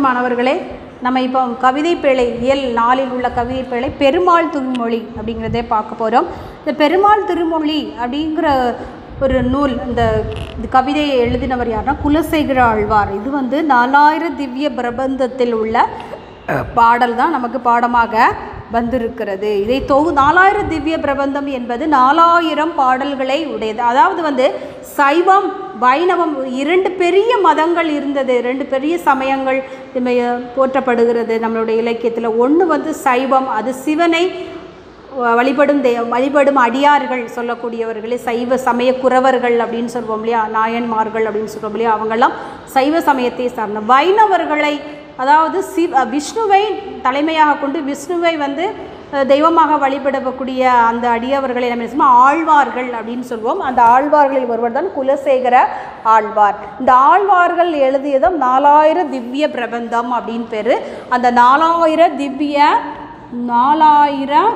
மாணவர்களே நம்ம இப்போ கவிதை பிழை இயல் நாளில் உள்ள கவிதை பிழை பெருமாள் திருமொழி அப்படிங்கிறதே பார்க்க போகிறோம் இந்த பெருமாள் திருமொழி அப்படிங்கிற ஒரு நூல் இந்த இந்த கவிதையை எழுதினவர் யாருன்னா குலசேகர ஆழ்வார் இது வந்து நாலாயிரம் திவ்ய பிரபந்தத்தில் உள்ள அஹ், பாடல் தான் நமக்கு பாடமாக வந்திருக்கிறது இதை தொகு நாலாயிரம் திவ்ய பிரபந்தம் என்பது நாலாயிரம் பாடல்களை உடையது அதாவது வந்து சைவம் வைணவம் இரண்டு பெரிய மதங்கள் இருந்தது ரெண்டு பெரிய சமயங்கள் இமை, போற்றப்படுகிறது நம்மளுடைய இலக்கியத்தில் ஒன்று வந்து சைவம் அது சிவனை வ- வழிபடும் தே வழிபடும் அடியார்கள் சொல்லக்கூடியவர்களே சைவ சமய குறவர்கள் அப்படின்னு சொல்லுவோம் இல்லையா நாயன்மார்கள் அப்படின்னு சொல்லுவோம் இல்லையா அவங்கெல்லாம் சைவ சமயத்தை சார்ந்த வைணவர்களை அதாவது சிவ விஷ்ணுவை தலைமையாக கொண்டு விஷ்ணுவை வந்து அஹ், தெய்வமாக வழிபடக்கூடிய அந்த அடியவர்களை நம்ம என்ன சொல்லுவோம்? ஆழ்வார்கள் அப்படின்னு சொல்லுவோம் அந்த ஆழ்வார்களில் ஒருவர் தான் குலசேகர ஆழ்வார் இந்த ஆழ்வார்கள் எழுதியதும் நாலாயிரம் திவ்ய பிரபந்தம் அப்படின்னு பேர் அந்த நாலாயிரம் திவ்ய நாலாயிரம்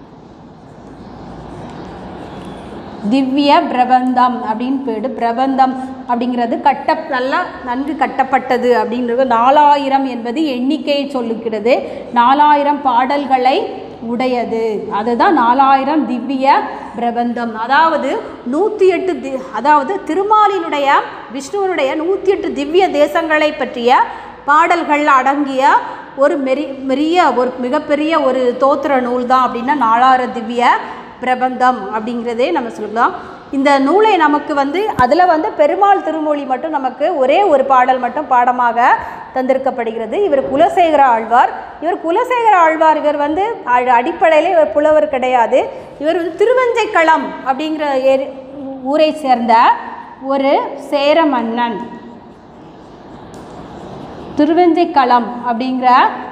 திவ்ய பிரபந்தம் அப்படின்னு பேரு பிரபந்தம் அப்படிங்கிறது கட்ட நல்லா நன்கு கட்டப்பட்டது அப்படின்றது நாலாயிரம் என்பது எண்ணிக்கையை சொல்லுகிறது நாலாயிரம் பாடல்களை உடையது அதுதான் நாலாயிரம் திவ்ய பிரபந்தம் அதாவது நூற்றி எட்டு தி அதாவது திருமாலினுடைய விஷ்ணுவனுடைய நூற்றி எட்டு திவ்ய தேசங்களை பற்றிய பாடல்கள் அடங்கிய ஒரு மெரி பெரிய ஒரு மிகப்பெரிய ஒரு தோத்திர நூல் தான் அப்படின்னா நாலாயிரம் திவ்ய பிரபந்தம் அப்படிங்கிறதே நம்ம சொல்லலாம் இந்த நூலை நமக்கு வந்து அதில் வந்து பெருமாள் திருமொழி மட்டும் நமக்கு ஒரே ஒரு பாடல் மட்டும் பாடமாக தந்திருக்கப்படுகிறது இவர் குலசேகர ஆழ்வார் இவர் குலசேகர ஆழ்வார் இவர் வந்து அ- அடிப்படையில் இவர் புலவர் கிடையாது இவர் வந்து திருவஞ்சைக்களம் அப்படிங்கிற ஏரி ஊரை சேர்ந்த ஒரு சேர மன்னன் திருவெஞ்சைக்களம் அப்படிங்கிற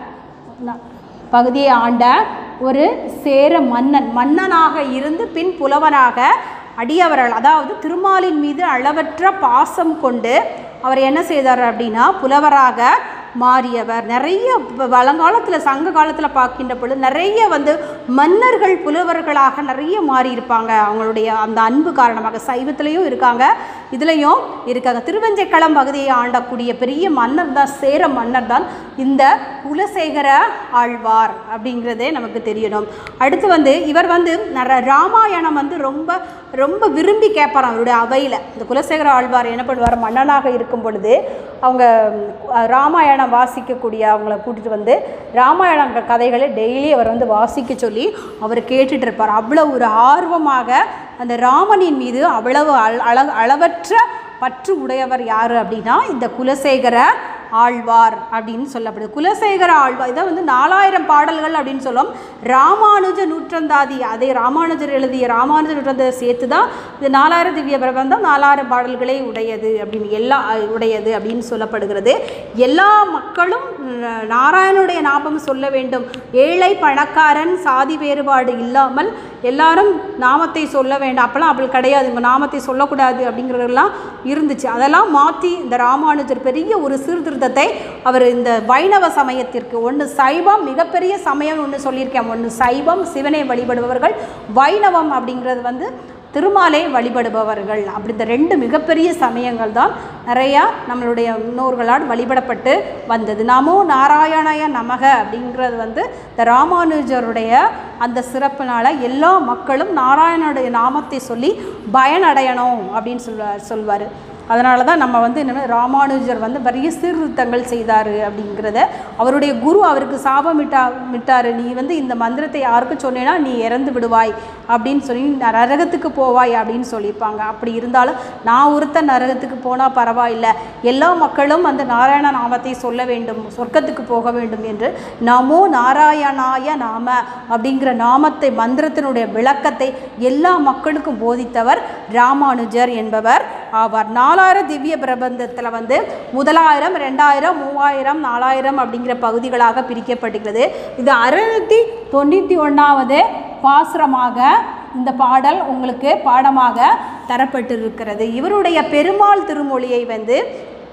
ந- பகுதியை ஆண்ட ஒரு சேர மன்னன் மன்னனாக இருந்து பின் புலவனாக அடியவர்கள் அதாவது திருமாலின் மீது அளவற்ற பாசம் கொண்டு அவர் என்ன செய்தார் அப்படின்னா புலவராக மாறியவர் நிறைய ப- பழங்காலத்தில் சங்க காலத்தில் பார்க்கின்ற பொழுது நிறைய வந்து மன்னர்கள் புலவர்களாக நிறைய மாறி இருப்பாங்க அவங்களுடைய அந்த அன்பு காரணமாக சைவத்திலையும் இருக்காங்க இதுலேயும் இருக்காங்க திருவஞ்சைக்களம் பகுதியை ஆண்டக்கூடிய பெரிய மன்னர் தான் சேர மன்னர் தான் இந்த குலசேகர ஆழ்வார் அப்படிங்கிறதே நமக்கு தெரியணும் அடுத்து வந்து இவர் வந்து நர- ராமாயணம் வந்து ரொம்ப ரொம்ப விரும்பி கேட்பாராம் அவருடைய அவையில் இந்த குலசேகர ஆழ்வார் என்ன பண்ணுவார் மன்னனாக இருக்கும் பொழுது அவங்க அஹ், ராமாயணம் வாசிக்கக்கூடிய அவங்கள கூட்டிகிட்டு வந்து ராமாயணம் கதைகளை டெய்லி அவர் வந்து வாசிக்க சொல்லி அவர் கேட்டுட்டு இருப்பார் அவ்வளோ ஒரு ஆர்வமாக அந்த ராமனின் மீது அவ்வளவு அழ அழ அளவற்ற பற்று உடையவர் யார் அப்படின்னா இந்த குலசேகர ஆழ்வார் அப்படின்னு சொல்லப்படுது குலசேகர ஆழ்வார் இதை வந்து நாலாயிரம் பாடல்கள் அப்படின்னு சொல்லுவோம் ராமானுஜ நூற்றந்தாதி அதே ராமானுஜர் எழுதிய ராமானுஜ நூற்றந்தாதி சேர்த்து தான் இது நாலாயிரம் திவ்ய பிரபந்தம் நாலாயிரம் பாடல்களை உடையது அப்படின்னு எல்லா உடையது அப்படின்னு சொல்லப்படுகிறது எல்லா மக்களும் ந- நாராயணனுடைய நாமம் சொல்ல வேண்டும் ஏழை பணக்காரன் சாதி வேறுபாடு இல்லாமல் எல்லாரும் நாமத்தை சொல்ல வேண்டும் அப்போல்லாம் அப்படி கிடையாது இவங்க நாமத்தை சொல்லக்கூடாது அப்படிங்கிறதெல்லாம் இருந்துச்சு அதெல்லாம் மாற்றி இந்த ராமானுஜர் பெரிய ஒரு சீர்திருத்தத்தை அவர் இந்த வைணவ சமயத்திற்கு ஒன்று சைவம் மிகப்பெரிய சமயம் ஒன்று சொல்லியிருக்கேன் ஒன்று சைவம் சிவனை வழிபடுபவர்கள் வைணவம் அப்படிங்கிறது வந்து திருமாலை வழிபடுபவர்கள் அப்படி இந்த ரெண்டு மிகப்பெரிய சமயங்கள் தான் நிறையா நம்மளுடைய முன்னோர்களால் வழிபடப்பட்டு வந்தது நமோ நாராயணாய நமக அப்படிங்கிறது வந்து இந்த ராமானுஜருடைய அந்த சிறப்புனால எல்லா மக்களும் நாராயணனுடைய நாமத்தை சொல்லி பயனடையணும் அப்படின்னு சொல்லுவார் சொல்வார் அதனால தான் நம்ம வந்து என்னென்ன ராமானுஜர் வந்து நிறைய சீர்திருத்தங்கள் செய்தார் அப்படிங்கிறத அவருடைய குரு அவருக்கு சாபம் விட்டா விட்டார் நீ வந்து இந்த மந்திரத்தை யாருக்கும் சொன்னேன்னா நீ இறந்து விடுவாய் அப்படின்னு சொல்லி நரகத்துக்கு போவாய் அப்படின்னு சொல்லியிருப்பாங்க அப்படி இருந்தாலும் நான் ஒருத்த நரகத்துக்கு போனால் பரவாயில்லை எல்லா மக்களும் அந்த நாராயண நாமத்தை சொல்ல வேண்டும் சொர்க்கத்துக்கு போக வேண்டும் என்று நமோ நாராயணாய நாம அப்படிங்கிற நாமத்தை மந்திரத்தினுடைய விளக்கத்தை எல்லா மக்களுக்கும் போதித்தவர் ராமானுஜர் என்பவர் ஆவார் நாலாயிரம் திவ்ய பிரபந்தத்தில் வந்து முதலாயிரம் ரெண்டாயிரம் மூவாயிரம் நாலாயிரம் அப்படிங்கிற பகுதிகளாக பிரிக்கப்பட்டுகிறது இது அறுநூற்றி தொண்ணூற்றி ஒன்றாவது பாசுரமாக இந்த பாடல் உங்களுக்கு பாடமாக தரப்பட்டிருக்கிறது இவருடைய பெருமாள் திருமொழியை வந்து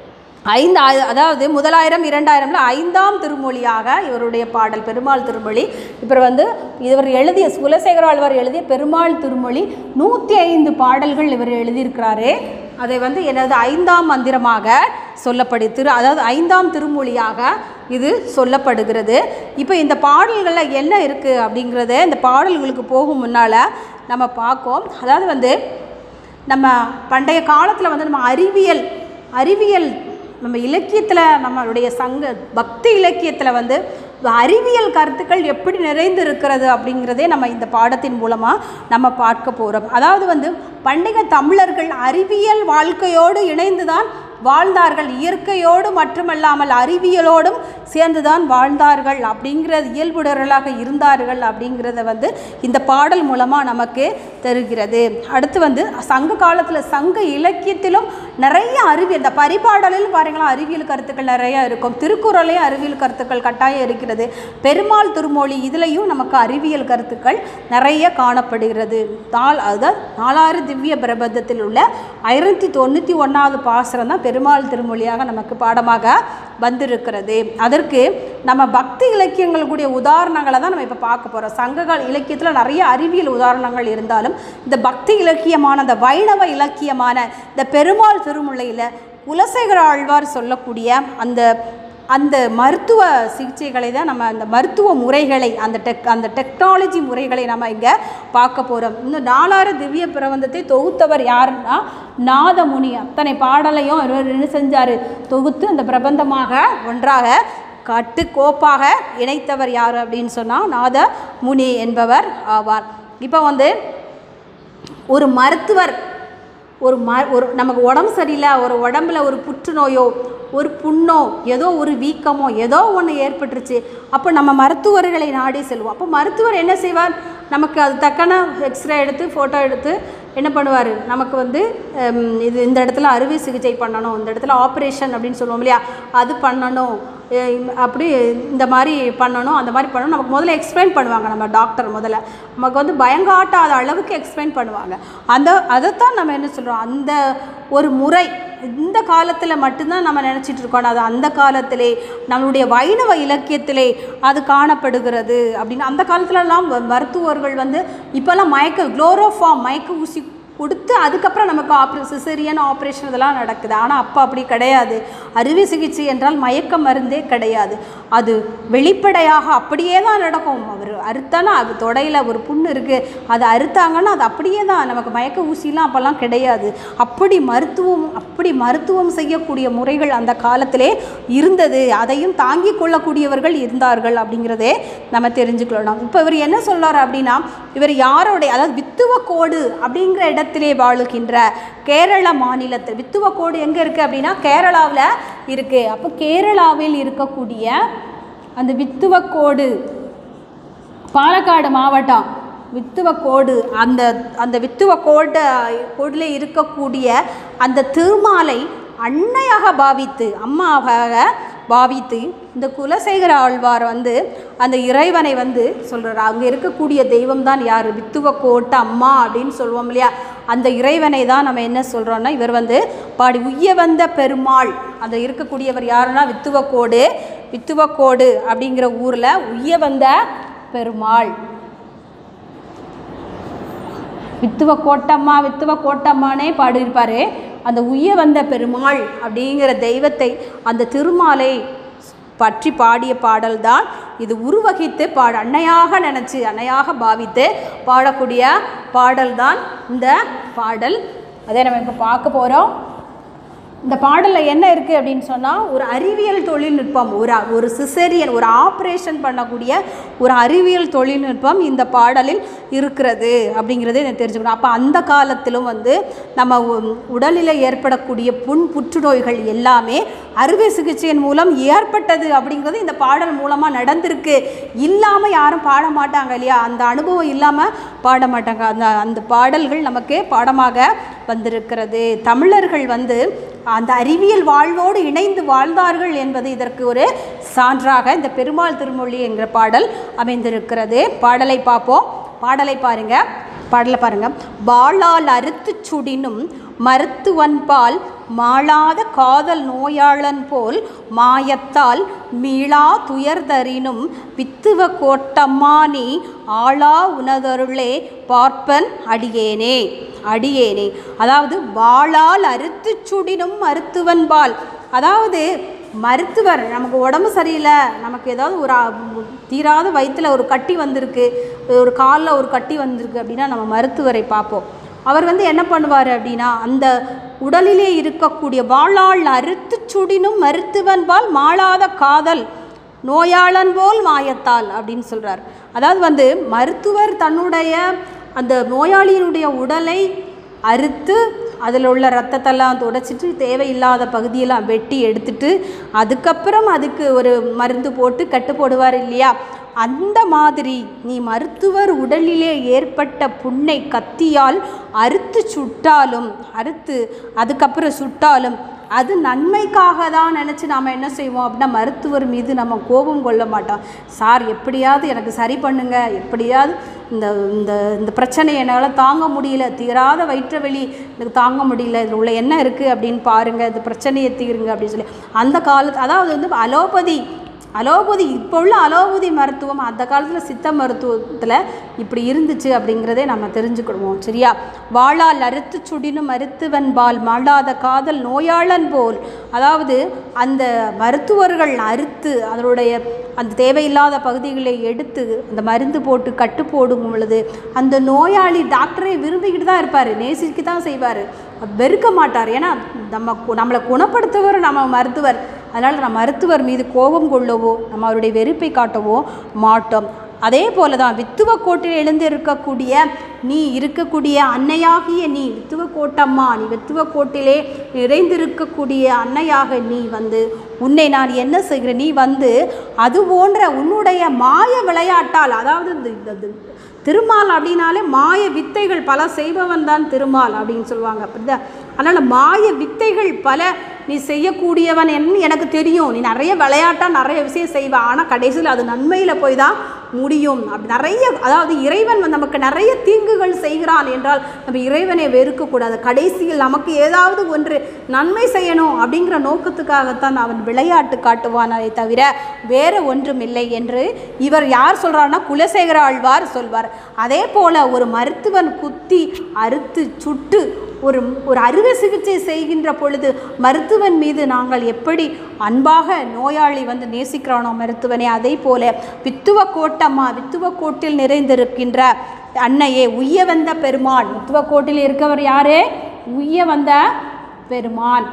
ஐந்து ஆ- அதாவது முதலாயிரம் இரண்டாயிரம்ல ஐந்தாம் திருமொழியாக இவருடைய பாடல் பெருமாள் திருமொழி இப்போ வந்து இவர் எழுதிய குலசேகர ஆழ்வார் எழுதிய பெருமாள் திருமொழி நூற்றி ஐந்து பாடல்கள் இவர் எழுதியிருக்கிறாரு அதை வந்து எனது ஐந்தாம் மந்திரமாக சொல்லப்படு திரு அதாவது ஐந்தாம் திருமொழியாக இது சொல்லப்படுகிறது இப்போ இந்த பாடல்களில் என்ன இருக்குது அப்படிங்கிறத இந்த பாடல்களுக்கு போகும் முன்னால் நம்ம பார்க்கோம் அதாவது வந்து நம்ம பண்டைய காலத்தில் வந்து நம்ம அறிவியல் அறிவியல் நம்ம இலக்கியத்தில் நம்மளுடைய சங்க பக்தி இலக்கியத்தில் வந்து அறிவியல் கருத்துக்கள் எப்படி நிறைந்து இருக்கிறது அப்படிங்கிறதே நம்ம இந்த பாடத்தின் மூலமாக நம்ம பார்க்க போகிறோம் அதாவது வந்து பண்டைய தமிழர்கள் அறிவியல் வாழ்க்கையோடு இணைந்து தான் வாழ்ந்தார்கள் இயற்கையோடு மட்டுமல்லாமல் அறிவியலோடும் சேர்ந்துதான் வாழ்ந்தார்கள் அப்படிங்கிறது இயல்புடர்களாக இருந்தார்கள் அப்படிங்கிறத வந்து இந்த பாடல் மூலமாக நமக்கு தருகிறது அடுத்து வந்து சங்க காலத்தில் சங்க இலக்கியத்திலும் நிறைய அறிவியல் இந்த பரிபாடலில் பாருங்களா அறிவியல் கருத்துக்கள் நிறைய இருக்கும் திருக்குறளையும் அறிவியல் கருத்துக்கள் கட்டாயம் இருக்கிறது பெருமாள் திருமொழி இதுலேயும் நமக்கு அறிவியல் கருத்துக்கள் நிறைய காணப்படுகிறது தாள் அதாவது நாலாறு திவ்ய பிரபந்தத்தில் உள்ள ஆயிரத்தி தொண்ணூற்றி ஒன்றாவது பாசுரம் தான் பெருமாள் திருமொழியாக நமக்கு பாடமாக வந்திருக்கிறது அதற்கு நம்ம பக்தி இலக்கியங்கள் கூடிய உதாரணங்களை தான் நம்ம இப்போ பார்க்க போகிறோம் சங்ககால இலக்கியத்தில் நிறைய அறிவியல் உதாரணங்கள் இருந்தாலும் இந்த பக்தி இலக்கியமான இந்த வைணவ இலக்கியமான இந்த பெருமாள் திருமொழியில் குலசேகர ஆழ்வார் சொல்லக்கூடிய அந்த அந்த மருத்துவ சிகிச்சைகளை தான் நம்ம அந்த மருத்துவ முறைகளை அந்த டெக் அந்த டெக்னாலஜி முறைகளை நம்ம இங்கே பார்க்க போகிறோம் இந்த நாலாறு திவ்ய பிரபந்தத்தை தொகுத்தவர் யாருன்னா நாதமுனி அத்தனை பாடலையும் இவர் என்ன செஞ்சார் தொகுத்து அந்த பிரபந்தமாக ஒன்றாக கட்டுக்கோப்பாக இணைத்தவர் யார் அப்படின்னு சொன்னால் நாதமுனி என்பவர் ஆவார் இப்போ வந்து ஒரு மருத்துவர் ஒரு ம ஒரு நமக்கு உடம்பு சரியில்லை ஒரு உடம்புல ஒரு புற்றுநோயோ ஒரு புண்ணோ ஏதோ ஒரு வீக்கமோ ஏதோ ஒன்று ஏற்பட்டுருச்சு அப்போ நம்ம மருத்துவர்களை நாடி செல்வோம் அப்போ மருத்துவர் என்ன செய்வார் நமக்கு அது தக்கன எக்ஸ்ரே எடுத்து ஃபோட்டோ எடுத்து என்ன பண்ணுவார் நமக்கு வந்து ஹம், இது இந்த இடத்துல அறுவை சிகிச்சை பண்ணணும் இந்த இடத்துல ஆப்ரேஷன் அப்படின்னு சொல்லுவோம் இல்லையா அது பண்ணணும் எ- இம்- அப்படி இந்த மாதிரி பண்ணணும் அந்த மாதிரி பண்ணணும் நமக்கு முதல்ல எக்ஸ்பிளைன் பண்ணுவாங்க நம்ம டாக்டர் முதல்ல நமக்கு வந்து பயங்காட்டாத அளவுக்கு எக்ஸ்பிளைன் பண்ணுவாங்க அந்த அதைத்தான் நம்ம என்ன சொல்கிறோம் அந்த ஒரு முறை இந்த காலத்தில் மட்டும்தான் நம்ம நினச்சிட்டு இருக்கோம் அது அந்த காலத்திலே நம்மளுடைய வைணவ இலக்கியத்திலே அது காணப்படுகிறது அப்படின்னு அந்த காலத்துலலாம் வ- மருத்துவர்கள் வந்து இப்போல்லாம் மயக்க குளோரோஃபார்ம் மயக்க ஊசி கொடுத்து அதுக்கப்புறம் நமக்கு ஆப்ரே சிசரியன் ஆப்ரேஷன் இதெல்லாம் நடக்குது ஆனால் அப்போ அப்படி கிடையாது அறுவை சிகிச்சை என்றால் மயக்க மருந்தே கிடையாது அது வெளிப்படையாக அப்படியே தான் நடக்கும் அவர் அறுத்தானா அது தொடையில் ஒரு புண்ணு இருக்குது அது அறுத்தாங்கன்னா அது அப்படியே தான் நமக்கு மயக்க ஊசிலாம் அப்போல்லாம் கிடையாது அப்படி மருத்துவம் அப்படி மருத்துவம் செய்யக்கூடிய முறைகள் அந்த காலத்திலே இருந்தது அதையும் தாங்கிக் கொள்ளக்கூடியவர்கள் இருந்தார்கள் அப்படிங்கிறதே நம்ம தெரிஞ்சுக்கணும் இப்போ இவர் என்ன சொல்றாரு அப்படின்னா இவர் யாரோடைய அதாவது வித்துவக்கோடு அப்படிங்கிற இடத்திலே வாழுகின்ற கேரள மாநிலத்தில் வித்துவக்கோடு எங்கே இருக்குது அப்படின்னா கேரளாவில் இருக்குது அப்போ கேரளாவில் இருக்கக்கூடிய அந்த வித்துவக்கோடு பாலக்காடு மாவட்டம் வித்துவக்கோடு அந்த அந்த வித்துவக்கோடு கோடில் இருக்கக்கூடிய அந்த திருமாலை அன்னையாக பாவித்து அம்மாவாக பாவித்து இந்த குலசேகர ஆழ்வார் வந்து அந்த இறைவனை வந்து சொல்கிறார் அங்கே இருக்கக்கூடிய தெய்வம் தான் யார் வித்துவக்கோட்ட அம்மா அப்படின்னு சொல்லுவோம் இல்லையா அந்த இறைவனை தான் நம்ம என்ன சொல்கிறோன்னா இவர் வந்து பாடி உய்ய வந்த பெருமாள் அந்த இருக்கக்கூடியவர் யாருன்னா வித்துவக்கோடு வித்துவக்கோடு அப்படிங்கிற ஊரில் உய்ய வந்த பெருமாள் வித்துவ கோட்டம்மா வித்துவ கோட்டம்மானே பாடியிருப்பாரு அந்த உய்ய வந்த பெருமாள் அப்படிங்கிற தெய்வத்தை அந்த திருமாலை பற்றி பாடிய பாடல்தான் இது உருவகித்து பாட அன்னையாக நினச்சி அன்னையாக பாவித்து பாடக்கூடிய பாடல்தான் இந்த பாடல் அதை நம்ம இப்போ பார்க்க போகிறோம் இந்த பாடலில் என்ன இருக்குது அப்படின்னு சொன்னால் ஒரு அறிவியல் தொழில்நுட்பம் ஒரு ஒரு சிசரியன் ஒரு ஆப்ரேஷன் பண்ணக்கூடிய ஒரு அறிவியல் தொழில்நுட்பம் இந்த பாடலில் இருக்கிறது அப்படிங்கிறத இதை தெரிஞ்சுக்கணும் அப்போ அந்த காலத்திலும் வந்து நம்ம உ- உடலில் ஏற்படக்கூடிய புண் புற்றுநோய்கள் எல்லாமே அறுவை சிகிச்சையின் மூலம் ஏற்பட்டது அப்படிங்கிறது இந்த பாடல் மூலமாக நடந்திருக்கு இல்லாமல் யாரும் பாட மாட்டாங்க இல்லையா அந்த அனுபவம் இல்லாமல் பாட மாட்டாங்க அந்த அந்த பாடல்கள் நமக்கு பாடமாக வந்திருக்கிறது தமிழர்கள் வந்து அந்த அறிவியல் வாழ்வோடு இணைந்து வாழ்ந்தார்கள் என்பது இதற்கு ஒரு சான்றாக இந்த பெருமாள் திருமொழி என்கிற பாடல் அமைந்திருக்கிறது பாடலை பார்ப்போம் பாடலை பாருங்க பாடலை பாருங்க வாளால் அறுத்துச் சுடினும் மருத்துவன்பால் மாளாத காதல் நோயாளன் போல் மாயத்தால் மீளா துயர்தரினும் வித்துவ கோட்டம்மா நீ ஆளா உனதருளே பார்ப்பன் அடியேனே அடியேனே அதாவது வாளால் அறுத்துச் சுடினும் மருத்துவன்பால் அதாவது மருத்துவர் நமக்கு உடம்பு சரியில்லை நமக்கு ஏதாவது ஒரு அ- தீராத வயிற்றில் ஒரு கட்டி வந்திருக்கு ஒரு காலில் ஒரு கட்டி வந்திருக்கு அப்படின்னா நம்ம மருத்துவரை பார்ப்போம் அவர் வந்து என்ன பண்ணுவார் அப்படின்னா அந்த உடலிலே இருக்கக்கூடிய வாளால் அறுத்து சுடினும் மருத்துவன்பால் மாளாத காதல் நோயாளன் போல் மாயத்தால் அப்படின்னு சொல்கிறார் அதாவது வந்து மருத்துவர் தன்னுடைய அந்த நோயாளியினுடைய உடலை அறுத்து அதில் உள்ள ரத்தத்தெல்லாம் துடைச்சிட்டு தேவையில்லாத பகுதியெல்லாம் வெட்டி எடுத்துட்டு அதுக்கப்புறம் அதுக்கு ஒரு மருந்து போட்டு கட்டு போடுவார் இல்லையா அந்த மாதிரி நீ மருத்துவர் உடலிலே ஏற்பட்ட புண்ணை கத்தியால் அறுத்து சுட்டாலும் அறுத்து அதுக்கப்புறம் சுட்டாலும் அது நன்மைக்காக தான் நினச்சி நாம் என்ன செய்வோம் அப்படின்னா மருத்துவர் மீது நம்ம கோபம் கொள்ள மாட்டோம் சார் எப்படியாவது எனக்கு சரி பண்ணுங்க எப்படியாவது இந்த இந்த இந்த பிரச்சனையை என்னால் தாங்க முடியல தீராத வயிற்று வலி எனக்கு தாங்க முடியல இதில் உள்ள என்ன இருக்குது அப்படின்னு பாருங்கள் இந்த பிரச்சனையை தீருங்க அப்படின்னு சொல்லி அந்த காலத்து அதாவது வந்து அலோபதி அலோபதி இப்போ உள்ள அலோபதி மருத்துவம் அந்த காலத்தில் சித்த மருத்துவத்தில் இப்படி இருந்துச்சு அப்படிங்கிறதே நம்ம தெரிஞ்சுக்கிடுவோம் சரியா வாளால் அறுத்து சுடினும் மருத்துவன் பால் மாளாத காதல் நோயாளன் போல் அதாவது அந்த மருத்துவர்கள் அறுத்து அதனுடைய அந்த தேவையில்லாத பகுதிகளை எடுத்து அந்த மருந்து போட்டு கட்டு போடும் பொழுது அந்த நோயாளி டாக்டரை விரும்பிக்கிட்டு தான் இருப்பார் நேசிக்க தான் செய்வார் வெறுக்க மாட்டார் ஏன்னா நம்ம கு- நம்மளை குணப்படுத்துவர் நம்ம மருத்துவர் அதனால் நம்ம மருத்துவர் மீது கோபம் கொள்ளவோ நம்ம அவருடைய வெறுப்பை காட்டவோ மாட்டோம் அதே போல தான் வித்துவ கோட்டில் எழுந்து இருக்கக்கூடிய நீ இருக்கக்கூடிய அன்னையாகிய நீ வித்துவ கோட்டம்மா நீ வித்துவ கோட்டிலே நிறைந்திருக்கக்கூடிய அன்னையாக நீ வந்து உன்னை நான் என்ன செய்கிறேன் நீ வந்து அது போன்ற உன்னுடைய மாய விளையாட்டால் அதாவது இந்த இந்த- இந்த திருமால் அப்படின்னாலே மாய வித்தைகள் பல செய்பவன் தான் திருமால் அப்படின்னு சொல்லுவாங்க அப்படிதான் அதனால் மாய வித்தைகள் பல நீ செய்யக்கூடியவன் என்று எனக்கு தெரியும் நீ நிறைய விளையாட்டாக நிறைய விஷயம் செய்வ ஆனால் கடைசியில் அது நன்மையில் போய் தான் முடியும் அப்படி நிறைய அதாவது இறைவன் வந்து நமக்கு நிறைய தீங்குகள் செய்கிறான் என்றால் நம்ம இறைவனை வெறுக்கக்கூடாது கடைசியில் நமக்கு ஏதாவது ஒன்று நன்மை செய்யணும் அப்படிங்கிற நோக்கத்துக்காகத்தான் அவன் விளையாட்டு காட்டுவானே தவிர வேற ஒன்றும் இல்லை என்று இவர் யார் சொல்றாருன்னா குலசேகர ஆழ்வார் சொல்வார் அதே போல ஒரு மருத்துவன் குத்தி அறுத்து சுட்டு ஒரு ஒரு அறுவை சிகிச்சை செய்கின்ற பொழுது மருத்துவன் மீது நாங்கள் எப்படி அன்பாக நோயாளி வந்து நேசிக்கிறானோ மருத்துவனே அதே போல வித்துவ கோட்டம்மா வித்துவ கோட்டில் நிறைந்திருக்கின்ற அன்னையே உய்ய வந்த பெருமான் வித்துவ கோட்டில் இருக்கவர் யாரு உய்ய வந்த பெருமான்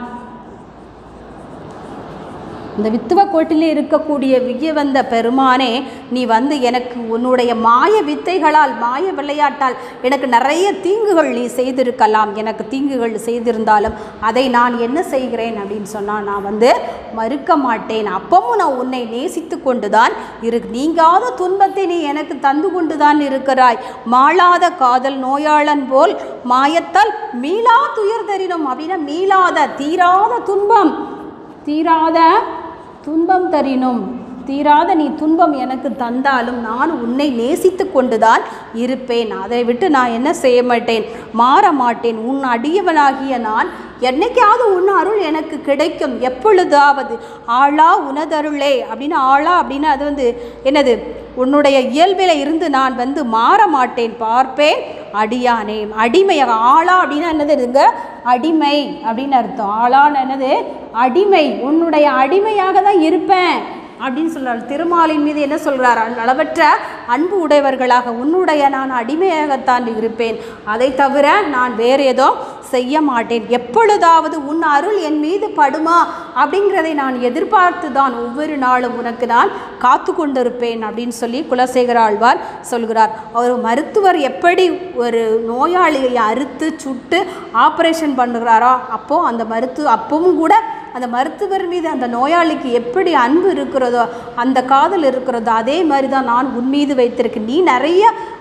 இந்த வித்துவ கோட்டிலே இருக்கக்கூடிய விய்ய வந்த பெருமானே நீ வந்து எனக்கு உன்னுடைய மாய வித்தைகளால் மாய விளையாட்டால் எனக்கு நிறைய தீங்குகள் நீ செய்திருக்கலாம் எனக்கு தீங்குகள் செய்திருந்தாலும் அதை நான் என்ன செய்கிறேன் அப்படின்னு சொன்னால் நான் வந்து மறுக்க மாட்டேன் அப்பவும் நான் உன்னை நேசித்து கொண்டுதான் இரு நீங்காத துன்பத்தை நீ எனக்கு தந்து கொண்டுதான் இருக்கிறாய் மாளாத காதல் நோயாளன் போல் மாயத்தால் மீளா துயர் தரினும் அப்படின்னா மீளாத தீராத துன்பம் தீராத துன்பம் தரினும் தீராத நீ துன்பம் எனக்கு தந்தாலும் நான் உன்னை நேசித்து கொண்டுதான் இருப்பேன் அதை விட்டு நான் என்ன செய்ய மாட்டேன் மாற மாட்டேன் உன் அடியவனாகிய நான் என்னைக்காவது உன் அருள் எனக்கு கிடைக்கும் எப்பொழுதாவது ஆளா உனதருளே அப்படின்னு ஆளா அப்படின்னு அது வந்து என்னது உன்னுடைய இயல்பில் இருந்து நான் வந்து மாற மாட்டேன் பார்ப்பேன் அடியானே அடிமையாக ஆளா அப்படின்னா என்னது இதுங்க அடிமை அப்படின்னு அர்த்தம் ஆளான்னு என்னது அடிமை உன்னுடைய அடிமையாக தான் இருப்பேன் அப்படின்னு சொல்றார் திருமாலின் மீது என்ன சொல்றார் அளவற்ற அன்பு உடையவர்களாக உன்னுடைய நான் அடிமையாகத்தான் இருப்பேன் அதை தவிர நான் வேறு ஏதோ செய்ய மாட்டேன் எப்பொழுதாவது உன் அருள் என் மீது படுமா அப்படிங்கிறதை நான் எதிர்பார்த்து தான் ஒவ்வொரு நாளும் உனக்கு நான் காத்து கொண்டிருப்பேன் அப்படின்னு சொல்லி குலசேகர ஆழ்வார் சொல்கிறார் ஒரு மருத்துவர் எப்படி ஒரு நோயாளியை அறுத்து சுட்டு ஆப்ரேஷன் பண்ணுகிறாரோ அப்போது அந்த மருத்துவ அப்பவும் கூட அந்த மருத்துவர் மீது அந்த நோயாளிக்கு எப்படி அன்பு இருக்கிறதோ அந்த காதல் இருக்கிறதோ அதே மாதிரி தான் நான் உன் மீது வைத்திருக்கேன் நீ நிறைய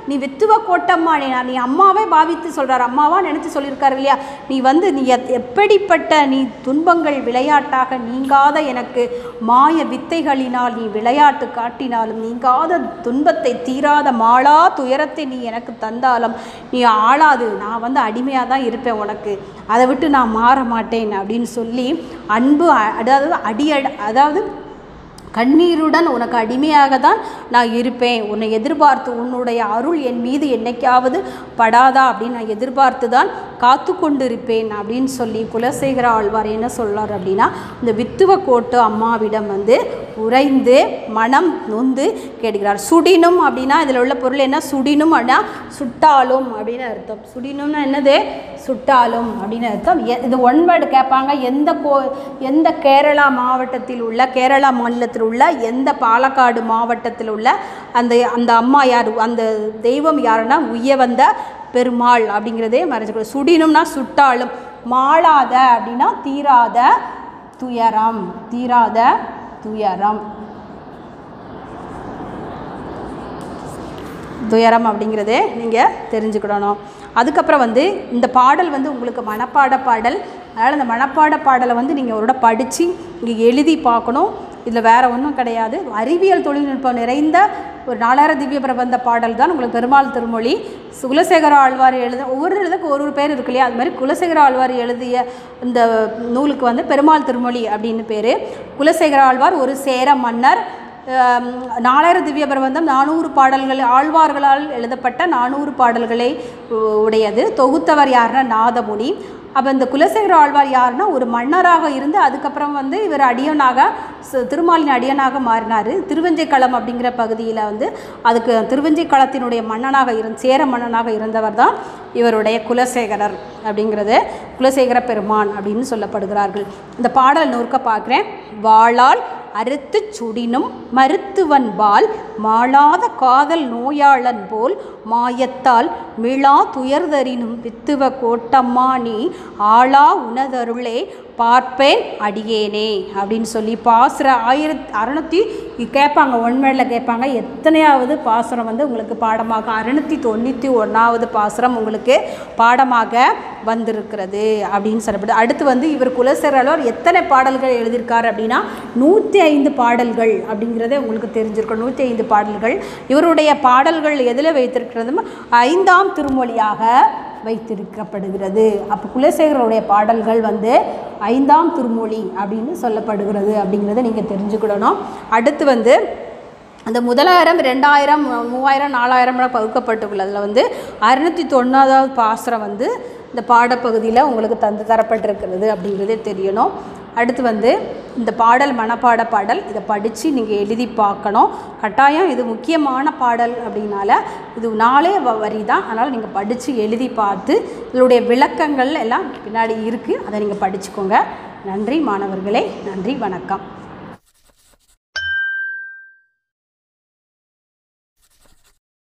நீ வித்துவ கோட்டம்மா நீ நீ அம்மாவே பாவித்து சொல்கிறார் அம்மாவா நினச்சி சொல்லியிருக்காரு இல்லையா நீ வந்து நீ எத்- எப்படிப்பட்ட நீ துன்பங்கள் விளையாட்டாக நீங்காத எனக்கு மாய வித்தைகளினால் நீ விளையாட்டு காட்டினாலும் நீங்காத துன்பத்தை தீராத மாளா துயரத்தை நீ எனக்கு தந்தாலும் நீ ஆளாது நான் வந்து அடிமையாக தான் இருப்பேன் உனக்கு அதை விட்டு நான் மாற மாட்டேன் அப்படின்னு சொல்லி அன்பு அ- அதாவது அடியட அதாவது கண்ணீருடன் உனக்கு அடிமையாக தான் நான் இருப்பேன் உன்னை எதிர்பார்த்து உன்னுடைய அருள் என் மீது என்னைக்காவது படாதா அப்படின்னு நான் எதிர்பார்த்து தான் காத்து கொண்டிருப்பேன் அப்படின்னு சொல்லி குலசேகர ஆழ்வார் என்ன சொல்றார் அப்படின்னா இந்த வித்துவ கோட்டு அம்மாவிடம் வந்து உறைந்து மனம் நொந்து கேட்கிறார் சுடினும் அப்படின்னா இதில் உள்ள பொருள் என்ன சுடினும் அப்படின்னா சுட்டாலும் அப்படின்னு அர்த்தம் சுடினும்னா என்னது சுட்டாலும் அப்படின்னு அர்த்தம் எ- இது ஒன் வேர்டு கேட்பாங்க எந்த கோ எந்த கேரளா மாவட்டத்தில் உள்ள கேரளா மாநிலத்தில் உள்ள எந்த பாலக்காடு மாவட்டத்தில் உள்ள அந்த அந்த அம்மா யார் அந்த தெய்வம் யாருன்னா உய்ய வந்த பெருமாள் அப்படிங்கிறதே மறைஞ்சிக்கணும் சுடினும்னா சுட்டாலும் மாளாத அப்படின்னா தீராத துயரம் தீராத துயரம் துயரம் அப்படிங்கிறதே நீங்கள் தெரிஞ்சுக்கிடணும் அதுக்கப்புறம் வந்து இந்த பாடல் வந்து உங்களுக்கு மனப்பாட பாடல் அதனால் இந்த மனப்பாட பாடலை வந்து நீங்கள் ஒரு தடவை படித்து இங்கே எழுதி பார்க்கணும் இதில் வேறு ஒன்றும் கிடையாது அறிவியல் தொழில்நுட்பம் நிறைந்த ஒரு நாலாயிரம் திவ்ய பிரபந்த பாடல் தான் உங்களுக்கு பெருமாள் திருமொழி குலசேகர ஆழ்வார் எழுத ஒவ்வொரு இதுக்கு ஒரு ஒரு பேர் இருக்கு இல்லையா அது மாதிரி குலசேகர ஆழ்வார் எழுதிய இந்த நூலுக்கு வந்து பெருமாள் திருமொழி அப்படின்னு பேர் குலசேகர ஆழ்வார் ஒரு சேர மன்னர் ஆம், நாலாயிரம் திவ்ய பிரபந்தம் நானூறு பாடல்கள் ஆழ்வார்களால் எழுதப்பட்ட நானூறு பாடல்களை உ- உடையது தொகுத்தவர் யாருன்னா நாதமுனி அப்போ இந்த குலசேகர ஆழ்வார் யாருன்னா ஒரு மன்னராக இருந்து அதுக்கப்புறம் வந்து இவர் அடியனாக ச- திருமாலின் அடியனாக மாறினார் திருவஞ்சைக்களம் அப்படிங்கிற பகுதியில் வந்து அதுக்கு திருவஞ்சைக்களத்தினுடைய மன்னனாக இருந்த சேர மன்னனாக இருந்தவர் தான் இவருடைய குலசேகரர் அப்படிங்கிறது குலசேகர பெருமான் அப்படின்னு சொல்லப்படுகிறார்கள் இந்த பாடல் நூற்க பார்க்குறேன் வாளால் அறுத்துச் சுடினும் மருத்துவன்பால் மாளாத காதல் நோயாளன் போல் மாயத்தால் மிளா துயர்தரினும் வித்துவ கோட்டம்மா நீ ஆளா உனதருளே பார்ப்பேன் அடியேனே அப்படின்னு சொல்லி பாசுர ஆயிரத்தி அறநூற்றி கேட்பாங்க ஒன்மேடில் கேட்பாங்க எத்தனையாவது பாசுரம் வந்து உங்களுக்கு பாடமாக அறுநூற்றி தொண்ணூற்றி ஒன்றாவது பாசுரம் உங்களுக்கு பாடமாக வந்திருக்கிறது அப்படின்னு சொல்லப்படுது அடுத்து வந்து இவர் குலசேரலோர் எத்தனை பாடல்கள் எழுதியிருக்காரு அப்படின்னா நூற்றி ஐந்து பாடல்கள் அப்படிங்கிறதே உங்களுக்கு தெரிஞ்சிருக்கும் நூற்றி ஐந்து பாடல்கள் இவருடைய பாடல்கள் எதில் வைத்திருக்கிறது ஐந்தாம் திருமொழியாக வைத்திருக்கப்படுகிறது அப்போ குலசேகரருடைய பாடல்கள் வந்து ஐந்தாம் திருமொழி அப்படின்னு சொல்லப்படுகிறது அப்படிங்கிறத நீங்கள் தெரிஞ்சுக்கிடணும் அடுத்து வந்து அந்த முதலாயிரம் ரெண்டாயிரம் மூவாயிரம் நாலாயிரம்லாம் பகுக்கப்பட்டுள்ள அதில் வந்து அறுநூற்றி தொண்ணூறாவது பாசுரம் வந்து இந்த பாடப்பகுதியில் உங்களுக்கு தந்து தரப்பட்டிருக்கிறது அப்படிங்கிறதே தெரியணும் அடுத்து வந்து இந்த பாடல் மனப்பாட பாடல் இதை படித்து நீங்கள் எழுதி பார்க்கணும் கட்டாயம் இது முக்கியமான பாடல் அப்படின்னால இது நாளே வ- வரி தான் அதனால் நீங்கள் படித்து எழுதி பார்த்து இதனுடைய விளக்கங்கள் எல்லாம் பின்னாடி இருக்குது அதை நீங்கள் படிச்சுக்கோங்க நன்றி மாணவர்களே நன்றி வணக்கம்